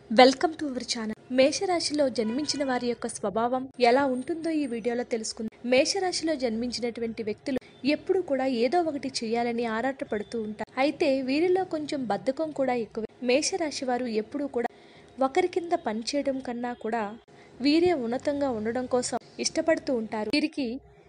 Welcome to our channel మేషరాశిలో జన్మించిన వారి యొక్క స్వభావం ఎలా ఉంటుందో ఈ వీడియోలో తెలుసుకుందాం మేషరాశిలో జన్మించినటువంటి వ్యక్తులు ఎప్పుడు కూడా ఏదో ఒకటి చేయాలని ఆరాటపడుతూ ఉంటారు అయితే వీరిలో కొంచెం బద్ధకం కూడా ఎక్కువ మేషరాశి వారు ఎప్పుడూ కూడా ఒకరి కింద పనిచేయడం కన్నా కూడా వీరే ఉన్నతంగా ఉండడం కోసం ఇష్టపడుతూ ఉంటారు వీరికి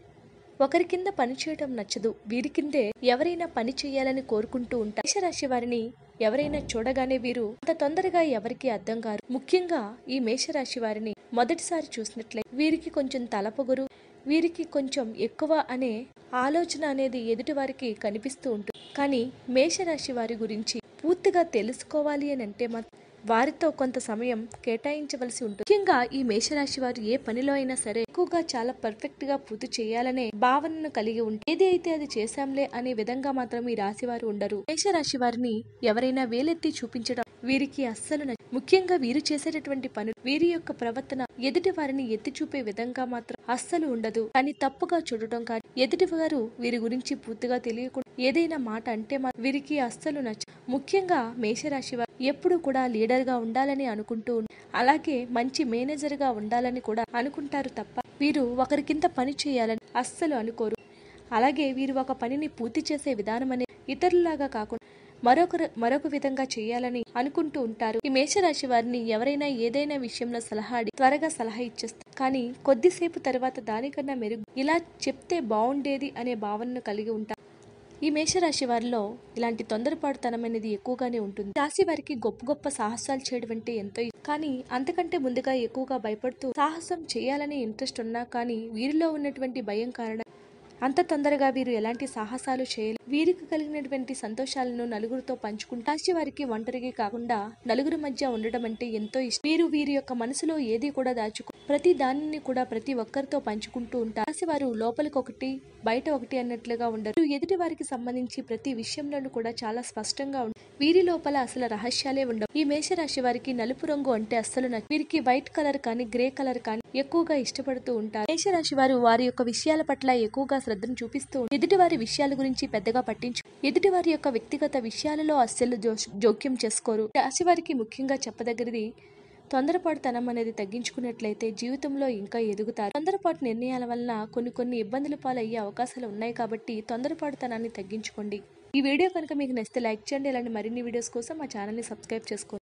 ఒకరి కింద పని చేయడం నచ్చదు వీరి కిందే ఎవరైనా పని చేయాలని కోరుకుంటూ ఉంటారు మేషరాశి వారిని ఎవరైనా చూడగానే వీరు అంత తొందరగా ఎవరికి అర్థం కారు ముఖ్యంగా ఈ మేషరాశి వారిని మొదటిసారి చూసినట్లయితే వీరికి కొంచెం తలపొగరు వీరికి కొంచెం ఎక్కువ అనే ఆలోచన అనేది ఎదుటి వారికి కనిపిస్తూ ఉంటుంది కానీ మేషరాశి వారి గురించి పూర్తిగా తెలుసుకోవాలి అని అంటే మాత్రం వారితో కొంత సమయం కేటాయించవలసి ఉంటుంది ముఖ్యంగా ఈ మేషరాశి వారు ఏ పనిలో అయినా సరే ఎక్కువగా చాలా పర్ఫెక్ట్ గా పూర్తి చేయాలనే భావనను కలిగి ఉంటే ఏది అయితే అది చేశాంలే అనే విధంగా మాత్రం ఈ రాశి వారు ఉండరు మేషరాశి వారిని ఎవరైనా వేలెత్తి చూపించడం వీరికి అస్సలు నచ్చ ముఖ్యంగా వీరు చేసేటటువంటి పనులు వీరి యొక్క ప్రవర్తన ఎదుటి వారిని ఎత్తి చూపే విధంగా మాత్రం అస్సలు ఉండదు కానీ తప్పుగా చూడటం కానీ ఎదుటి వారు వీరి గురించి పూర్తిగా తెలియకుండా ఏదైనా మాట అంటే మా వీరికి అస్సలు నచ్చ ముఖ్యంగా మేషరాశి వారు ఎప్పుడు కూడా లీడర్ గా ఉండాలని అనుకుంటూ ఉం- అలాగే మంచి మేనేజర్ గా ఉండాలని కూడా అనుకుంటారు తప్ప వీరు ఒకరి కింద పని చేయాలని అస్సలు అనుకోరు అలాగే వీరు ఒక పనిని పూర్తి చేసే విధానం అనేది ఇతరులాగా కాకుండా మరొక మరొక విధంగా చేయాలని అనుకుంటూ ఉంటారు ఈ మేషరాశి వారిని ఎవరైనా ఏదైనా విషయంలో సలహా అడిగి త్వరగా సలహా ఇచ్చేస్తారు కానీ కొద్దిసేపు తర్వాత దానికన్నా మెరుగు ఇలా చెప్తే బాగుండేది అనే భావనను కలిగి ఉంటారు ఈ మేషరాశి వారిలో ఇలాంటి తొందరపాటుతనం అనేది ఎక్కువగానే ఉంటుంది రాశి వారికి గొప్ప గొప్ప సాహసాలు చేయడం అంటే ఎంతో ఇష్టం. కానీ అంతకంటే ముందుగా ఎక్కువగా భయపడుతూ సాహసం చేయాలనే ఇంట్రెస్ట్ ఉన్నా కానీ వీరిలో ఉన్నటువంటి భయం కారణం అంత తొందరగా వీరు ఎలాంటి సాహసాలు చేయలేరు వీరికి కలిగినటువంటి సంతోషాలను నలుగురితో పంచుకుంటూ రాశి వారికి ఒంటరిగా కాకుండా నలుగురి మధ్య ఉండడం అంటే ఎంతో ఇష్టం వీరు వీరి యొక్క మనసులో ఏది కూడా దాచుకో ప్రతి దానిని కూడా ప్రతి ఒక్కరితో పంచుకుంటూ ఉంటారు రాశి వారు లోపలికి ఒకటి బయట ఒకటి అన్నట్లుగా ఉండరు వీరు ఎదుటి వారికి సంబంధించి ప్రతి విషయంలోనూ కూడా చాలా స్పష్టంగా ఉంటారు వీరి లోపల అసలు రహస్యాలే ఉండవు ఈ మేషరాశి వారికి నలుపు రంగు అంటే అస్సలు నచ్చ వీరికి వైట్ కలర్ కానీ గ్రే కలర్ కానీ ఎక్కువగా ఇష్టపడుతూ ఉంటారు మేషరాశి వారు వారి యొక్క విషయాల పట్ల ఎక్కువగా శ్రద్ధను చూపిస్తూ ఉంటారు. ఎదుటి వారి విషయాల గురించి పెద్దగా పట్టించు ఎదుటి వారి యొక్క వ్యక్తిగత విషయాలలో అస్సలు జో- జోక్యం చేసుకోరు రాశి వారికి ముఖ్యంగా చెప్పదగినది తొందరపాటుతనం అనేది తగ్గించుకున్నట్లయితే జీవితంలో ఇంకా ఎదుగుతారు తొందరపాటు నిర్ణయాల వలన కొన్ని కొన్ని ఇబ్బందుల పాలయ్యే అవకాశాలు ఉన్నాయి కాబట్టి తొందరపాటుతనాన్ని తగ్గించుకోండి ఈ వీడియో కనుక మీకు నచ్చితే లైక్ చేయండి ఇలాంటి మరిన్ని వీడియోస్ కోసం మా ఛానల్ని సబ్స్క్రైబ్ చేసుకోండి